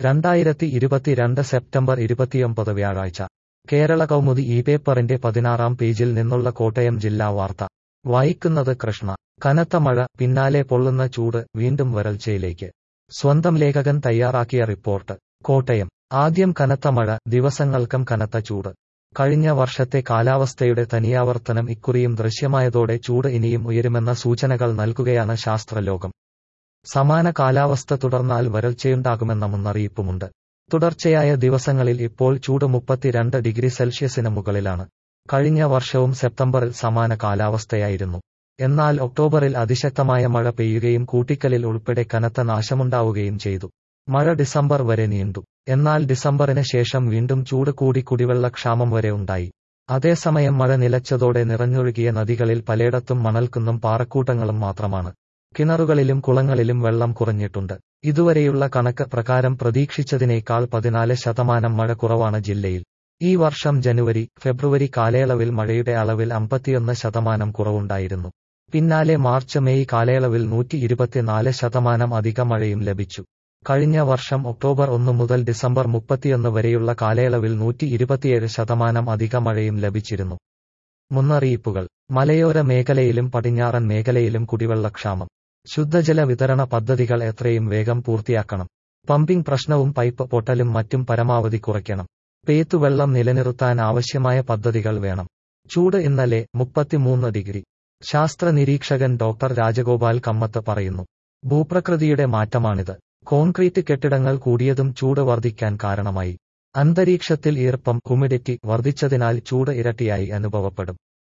രണ്ടായിരത്തി ഇരുപത്തിരണ്ട് സെപ്റ്റംബർ ഇരുപത്തിയൊമ്പത് വ്യാഴാഴ്ച കേരള കൗമുദി ഈ പേപ്പറിന്റെ പതിനാറാം പേജിൽ നിന്നുള്ള കോട്ടയം ജില്ലാ വാർത്ത വായിക്കുന്നത് കൃഷ്ണ കനത്ത മഴ പിന്നാലെ പൊള്ളുന്ന ചൂട് വീണ്ടും വരൾച്ചയിലേക്ക് സ്വന്തം ലേഖകൻ തയ്യാറാക്കിയ റിപ്പോർട്ട് കോട്ടയം ആദ്യം കനത്ത മഴ ദിവസങ്ങൾക്കും കനത്ത ചൂട് കഴിഞ്ഞ വർഷത്തെ കാലാവസ്ഥയുടെ തനിയാവർത്തനം ഇക്കുറിയും ദൃശ്യമായതോടെ ചൂട് ഇനിയും ഉയരുമെന്ന സൂചനകൾ നൽകുകയാണ് ശാസ്ത്രലോകം സമാന കാലാവസ്ഥ തുടർന്നാൽ വരൾച്ചയുണ്ടാകുമെന്ന മുന്നറിയിപ്പുമുണ്ട് തുടർച്ചയായ ദിവസങ്ങളിൽ ഇപ്പോൾ ചൂട് മുപ്പത്തിരണ്ട് ഡിഗ്രി സെൽഷ്യസിന് മുകളിലാണ് കഴിഞ്ഞ വർഷവും സെപ്റ്റംബറിൽ സമാന കാലാവസ്ഥയായിരുന്നു എന്നാൽ ഒക്ടോബറിൽ അതിശക്തമായ മഴ പെയ്യുകയും കൂട്ടിക്കലിൽ ഉൾപ്പെടെ കനത്ത നാശമുണ്ടാവുകയും ചെയ്തു മഴ ഡിസംബർ വരെ നീണ്ടു എന്നാൽ ഡിസംബറിന് ശേഷം വീണ്ടും ചൂട് കൂടി കുടിവെള്ളക്ഷാമം വരെ ഉണ്ടായി അതേസമയം മഴ നിലച്ചതോടെ നിറഞ്ഞൊഴുകിയ നദികളിൽ പലയിടത്തും മണൽക്കുന്നും പാറക്കൂട്ടങ്ങളും മാത്രമാണ് കിണറുകളിലും കുളങ്ങളിലും വെള്ളം കുറഞ്ഞിട്ടുണ്ട് ഇതുവരെയുള്ള കണക്ക് പ്രകാരം പ്രതീക്ഷിച്ചതിനേക്കാൾ പതിനാല് ശതമാനം മഴ കുറവാണ് ജില്ലയിൽ ഈ വർഷം ജനുവരി ഫെബ്രുവരി കാലയളവിൽ മഴയുടെ അളവിൽ അമ്പത്തിയൊന്ന് ശതമാനം കുറവുണ്ടായിരുന്നു പിന്നാലെ മാർച്ച് മെയ് കാലയളവിൽ നൂറ്റി ഇരുപത്തിനാല് ശതമാനം അധിക മഴയും ലഭിച്ചു കഴിഞ്ഞ വർഷം ഒക്ടോബർ ഒന്ന് മുതൽ ഡിസംബർ മുപ്പത്തിയൊന്ന് വരെയുള്ള കാലയളവിൽ നൂറ്റി ഇരുപത്തിയേഴ് ശതമാനം അധിക മഴയും ലഭിച്ചിരുന്നു മുന്നറിയിപ്പുകൾ മലയോര മേഖലയിലും പടിഞ്ഞാറൻ മേഖലയിലും കുടിവെള്ളക്ഷാമം ശുദ്ധജല വിതരണ പദ്ധതികൾ എത്രയും വേഗം പൂർത്തിയാക്കണം പമ്പിംഗ് പ്രശ്നവും പൈപ്പ് പൊട്ടലും മറ്റും പരമാവധി കുറയ്ക്കണം പെയ്ത്തുവെള്ളം നിലനിർത്താൻ ആവശ്യമായ പദ്ധതികൾ വേണം ചൂട് ഇന്നലെ മുപ്പത്തിമൂന്ന് ഡിഗ്രി ശാസ്ത്ര നിരീക്ഷകൻ ഡോക്ടർ രാജഗോപാൽ കമ്മത്ത് പറയുന്നു ഭൂപ്രകൃതിയുടെ മാറ്റമാണിത് കോൺക്രീറ്റ് കെട്ടിടങ്ങൾ കൂടിയതും ചൂട് വർദ്ധിക്കാൻ കാരണമായി അന്തരീക്ഷത്തിൽ ഈർപ്പം ഹ്യൂമിഡിറ്റി വർദ്ധിച്ചതിനാൽ ചൂട് ഇരട്ടിയായി അനുഭവപ്പെടും